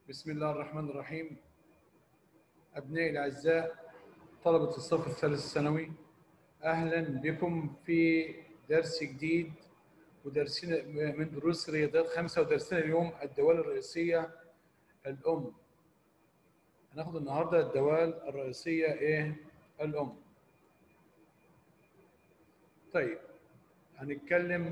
بسم الله الرحمن الرحيم أبنائي الأعزاء طلبة الصف الثالث الثانوي أهلا بكم في درس جديد ودرسنا من دروس رياضيات خمسة ودرسنا اليوم الدوال الرئيسية الأم هناخد النهاردة الدوال الرئيسية إيه؟ الأم طيب هنتكلم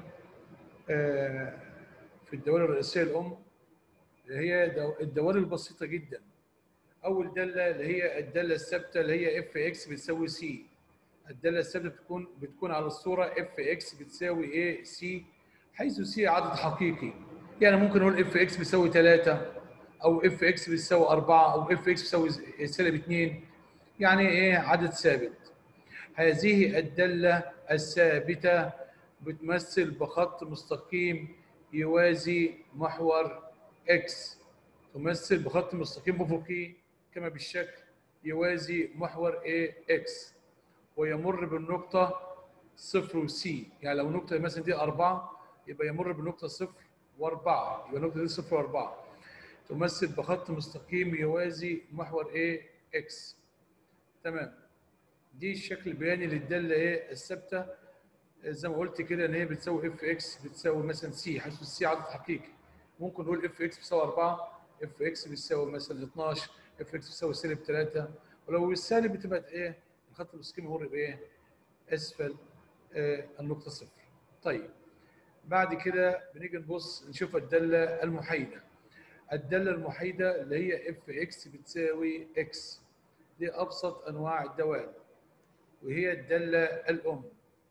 آه، في الدوال الرئيسية الأم اللي هي دو- الدوال البسيطة جدا أول دالة اللي هي الدالة الثابتة اللي هي اف اكس بتساوي سي الدالة الثابتة بتكون بتكون على الصورة اف اكس بتساوي ايه سي حيث سي عدد حقيقي يعني ممكن نقول اف اكس بيساوي 3 او اف اكس بيساوي 4 او اف اكس بيساوي سالب 2 يعني ايه عدد ثابت هذه الدالة الثابتة بتمثل بخط مستقيم يوازي محور اكس تمثل بخط مستقيم افقي كما بالشكل يوازي محور A اكس ويمر بالنقطة صفر وسي يعني لو النقطة مثلا دي أربعة يبقى يمر بالنقطة صفر وأربعة يبقى النقطة دي صفر وأربعة تمثل بخط مستقيم يوازي محور A اكس تمام دي الشكل البياني للدالة ايه الثابتة زي ما قلت كده ان هي بتساوي اف اكس بتساوي مثلا سي حيث السي عدد حقيقي ممكن نقول اف اكس بتساوي 4 اف اكس بتساوي مثلا 12 اف اكس بتساوي سالب 3 ولو السالب بتبقى ايه الخط المستقيم يمر بايه اسفل آه النقطه صفر طيب بعد كده بنيجي نبص نشوف الداله المحايده الداله المحايده اللي هي اف اكس بتساوي اكس دي ابسط انواع الدوال وهي الداله الام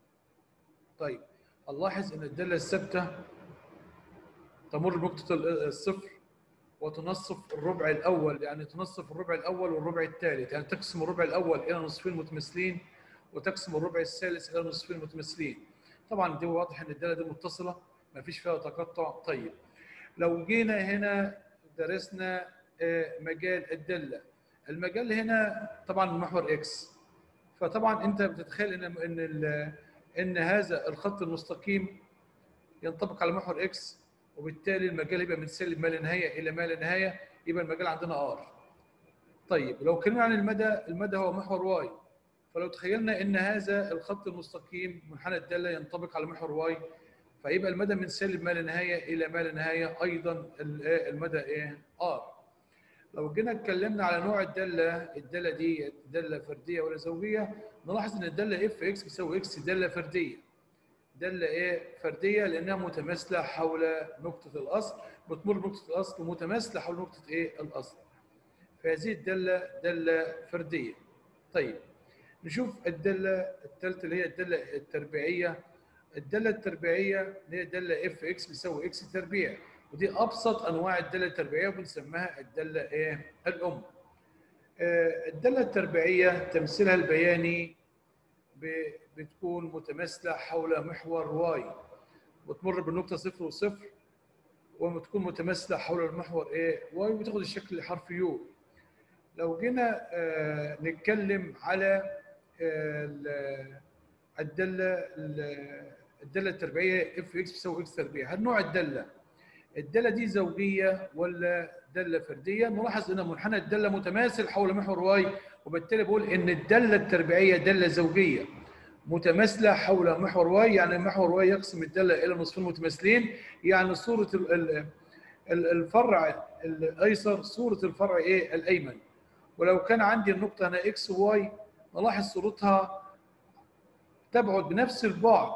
طيب نلاحظ ان الداله الثابته تمر بنقطه الصفر وتنصف الربع الاول يعني تنصف الربع الاول والربع الثالث يعني تقسم الربع الاول الى نصفين متماثلين وتقسم الربع الثالث الى نصفين متماثلين طبعا دي واضح ان الداله دي متصله ما فيش فيها تقطع طيب لو جينا هنا درسنا آه، مجال الداله المجال هنا طبعا محور اكس فطبعا انت بتتخيل ان ان ال- ان هذا الخط المستقيم ينطبق على محور اكس وبالتالي المجال يبقى من سالب ما لا نهايه الى ما لا نهايه يبقى المجال عندنا ار. طيب لو اتكلمنا عن المدى المدى هو محور واي فلو تخيلنا ان هذا الخط المستقيم منحنى الداله ينطبق على محور واي فيبقى المدى من سالب ما لا نهايه الى ما لا نهايه ايضا ال- إيه المدى ايه ار. لو جينا اتكلمنا على نوع الداله الداله دي داله فرديه ولا زوجيه نلاحظ ان الداله اف اكس بتساوي اكس داله فرديه دالة ايه فرديه لانها متماثله حول نقطه الاصل بتمر بنقطه الاصل ومتماثله حول نقطه ايه الاصل فهذه الداله داله فرديه طيب نشوف الداله الثالثه اللي هي الداله التربيعيه الداله التربيعيه اللي هي داله اف اكس بيساوي اكس تربيع ودي ابسط انواع الداله التربيعيه وبنسميها الداله ايه الام آه، الداله التربيعيه تمثيلها البياني ب- بتكون متماثله حول محور واي وتمر بالنقطه صفر وصفر وتكون متماثله حول المحور ايه واي وتاخد الشكل الحرف يو لو جينا آه نتكلم على آه ال- الداله ال- الداله التربيعيه اف اكس بتساوي اكس تربيع هل نوع الداله الداله دي زوجيه ولا داله فرديه نلاحظ ان منحنى الداله متماثل حول محور واي وبالتالي بقول ان الداله التربيعيه داله زوجيه متماثله حول محور واي يعني محور واي يقسم الداله الى نصفين متماثلين يعني صوره ال- ال- ال- الفرع الايسر صوره الفرع ايه الايمن ولو كان عندي النقطه هنا اكس وواي نلاحظ صورتها تبعد بنفس البعد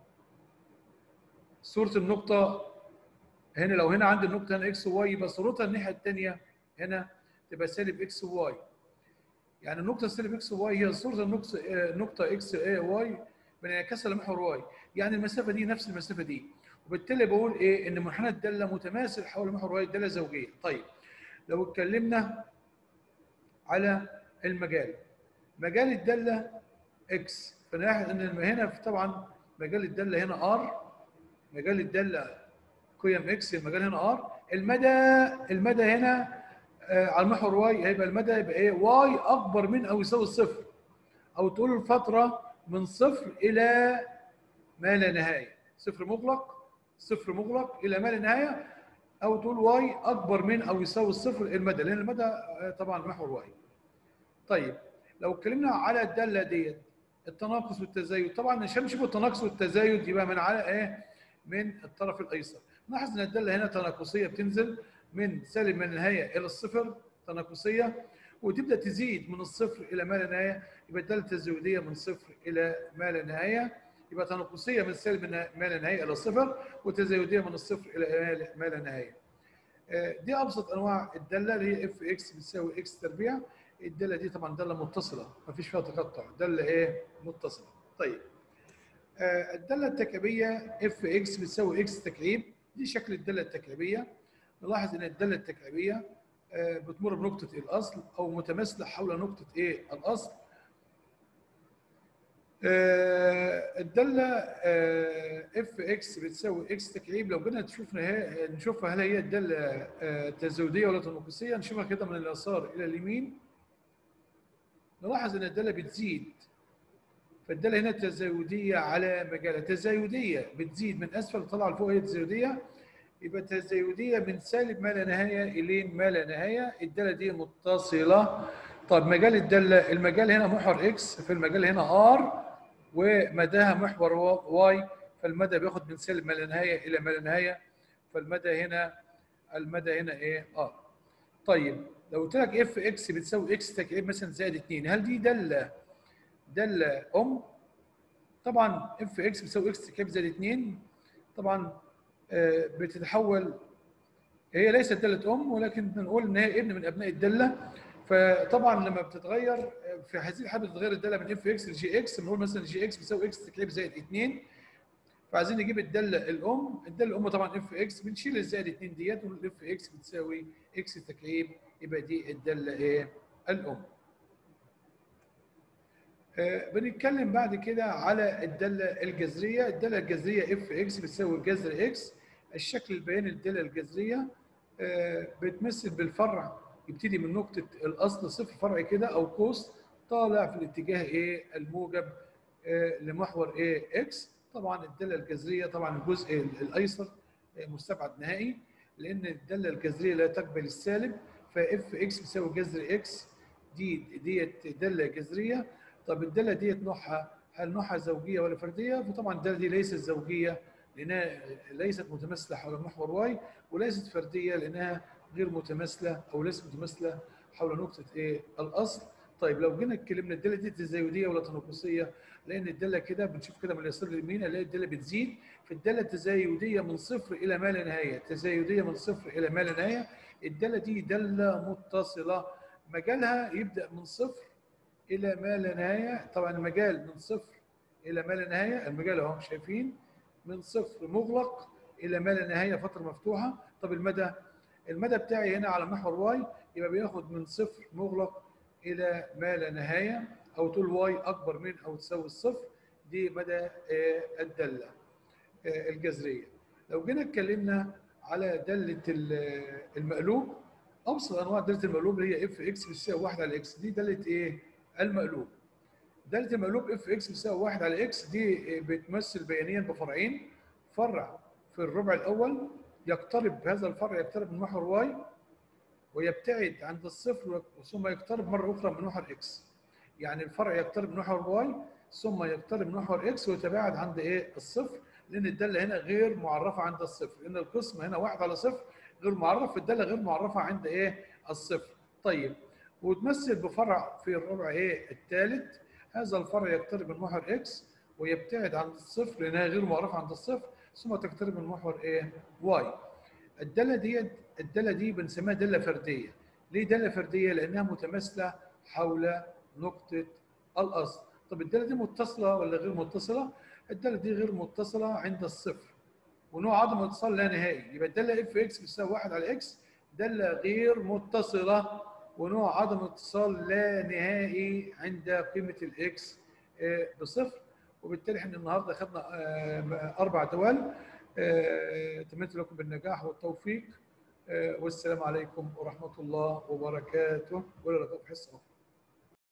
صوره النقطه هنا لو هنا عندي النقطه هنا اكس وواي يبقى صورتها الناحيه الثانيه هنا تبقى سالب اكس وواي يعني النقطه سالب اكس وواي هي صوره النقطه آه، نقطه اكس اي واي بانعكاسها لمحور واي يعني المسافه دي نفس المسافه دي وبالتالي بقول ايه ان منحنى الداله متماثل حول محور واي الداله زوجيه طيب لو اتكلمنا على المجال مجال الداله اكس فنلاحظ ان هنا في طبعا مجال الداله هنا ار مجال الداله قيم اكس المجال هنا ار المدى المدى هنا آه، على المحور واي هيبقى المدى يبقى ايه واي اكبر من او يساوي الصفر او تقول الفتره من صفر الى ما لا نهايه صفر مغلق صفر مغلق الى ما لا نهايه او تقول واي اكبر من او يساوي الصفر المدى لان المدى آه، طبعا محور واي طيب لو اتكلمنا على الداله ديت التناقص والتزايد طبعا عشان نشوف التناقص والتزايد يبقى من على ايه من الطرف الايسر نلاحظ ان الداله هنا تناقصيه بتنزل من سالب من النهايه الى الصفر تناقصيه وتبدا تزيد من الصفر الى ما لا نهايه يبقى الداله التزايديه من صفر الى ما لا نهايه يبقى تناقصيه من سالب من ما لا نهايه الى الصفر وتزايديه من الصفر الى ما لا نهايه. آه، دي ابسط انواع الداله اللي هي اف اكس بتساوي اكس تربيع الداله دي طبعا داله متصله ما فيش فيها تقطع داله ايه متصله طيب آه، الداله التكعيبيه اف اكس بتساوي اكس تكعيب دي شكل الداله التكعيبيه نلاحظ ان الداله التكعيبيه آه، بتمر بنقطه الاصل او متماثله حول نقطه ايه الاصل آه، الداله اف اكس بتساوي اكس تكعيب لو جينا نشوف نشوفها هل هي الداله آه، تزايديه ولا تناقصيه نشوفها كده من اليسار الى اليمين نلاحظ ان الداله بتزيد فالداله هنا تزايديه على مجالها تزايديه بتزيد من اسفل طالعه لفوق هي تزايديه يبقى تزايديه من سالب ما لا نهايه الى ما لا نهايه الداله دي متصله طب مجال الداله المجال هنا محور اكس في المجال هنا ار ومداها محور واي فالمدى بياخد من سالب ما لا نهايه الى ما لا نهايه فالمدى هنا المدى هنا ايه ار طيب لو قلت لك اف اكس بتساوي اكس تكعيب مثلا زائد 2 هل دي داله داله ام طبعا اف اكس بتساوي اكس تكعيب زائد 2 طبعا آه، بتتحول هي ليست داله ام ولكن بنقول ان هي ابن من ابناء الداله فطبعا لما بتتغير في هذه الحاله بتتغير الداله من اف اكس لجي اكس بنقول مثلا جي اكس بتساوي اكس تكعيب زائد 2 فعايزين نجيب الداله الام الداله الام طبعا اف اكس بنشيل الزائد 2 ديت ونقول اف اكس بتساوي اكس تكعيب يبقى دي الداله ايه الام آه بنتكلم بعد كده على الداله الجذريه الداله الجذريه اف اكس بتساوي جذر اكس الشكل البياني للداله الجذريه آه بتمثل بالفرع يبتدي من نقطه الاصل صفر فرع كده او قوس طالع في الاتجاه ايه الموجب آه لمحور ايه اكس طبعا الداله الجذريه طبعا الجزء الايسر مستبعد نهائي لان الداله الجذريه لا تقبل السالب فاف اكس بيساوي جذر اكس دي ديت داله جذريه طب الداله ديت نوعها هل نوعها زوجيه ولا فرديه؟ فطبعا الداله دي ليست زوجيه لانها ليست متماثله حول محور واي وليست فرديه لانها غير متماثله او ليست متماثله حول نقطه ايه؟ الاصل طيب لو جينا اتكلمنا الداله دي تزايديه ولا تناقصيه؟ لان الداله كده بنشوف كده من اليسار لليمين نلاقي الداله بتزيد في الداله التزايديه من صفر الى ما لا نهايه، تزايديه من صفر الى ما لا نهايه، الداله دي داله متصله مجالها يبدا من صفر الى ما لا نهايه، طبعا المجال من صفر الى ما لا نهايه، المجال اهو شايفين من صفر مغلق الى ما لا نهايه فتره مفتوحه، طب المدى المدى بتاعي هنا على محور واي يبقى بياخد من صفر مغلق الى ما لا نهايه او طول واي اكبر من او تساوي الصفر دي مدى الداله الجذريه لو جينا اتكلمنا على داله المقلوب ابسط انواع داله المقلوب اللي هي اف اكس بتساوي 1 على اكس دي داله ايه المقلوب داله المقلوب اف اكس بتساوي 1 على اكس دي بتمثل بيانيا بفرعين فرع في الربع الاول يقترب هذا الفرع يقترب من محور واي ويبتعد عند الصفر ثم يقترب مره اخرى من محور اكس يعني الفرع يقترب من محور واي ثم يقترب من محور اكس ويتباعد عند ايه الصفر لان الداله هنا غير معرفه عند الصفر لان القسم هنا واحد على صفر غير معرف الداله غير معرفه عند ايه الصفر طيب وتمثل بفرع في الربع ايه الثالث هذا الفرع يقترب من محور اكس ويبتعد عند الصفر لانها غير معرفه عند الصفر ثم تقترب من محور ايه واي الداله دي الداله دي بنسميها داله فرديه ليه داله فرديه لانها متماثله حول نقطه الاصل طب الداله دي متصله ولا غير متصله الداله دي غير متصله عند الصفر ونوع عدم الاتصال لا نهائي يبقى الداله اف اكس بتساوي 1 على اكس داله غير متصله ونوع عدم اتصال لا نهائي عند قيمه الاكس بصفر وبالتالي احنا النهارده خدنا اربع دول اتمنى لكم بالنجاح والتوفيق والسلام عليكم ورحمه الله وبركاته والى اللقاء في حصه اخرى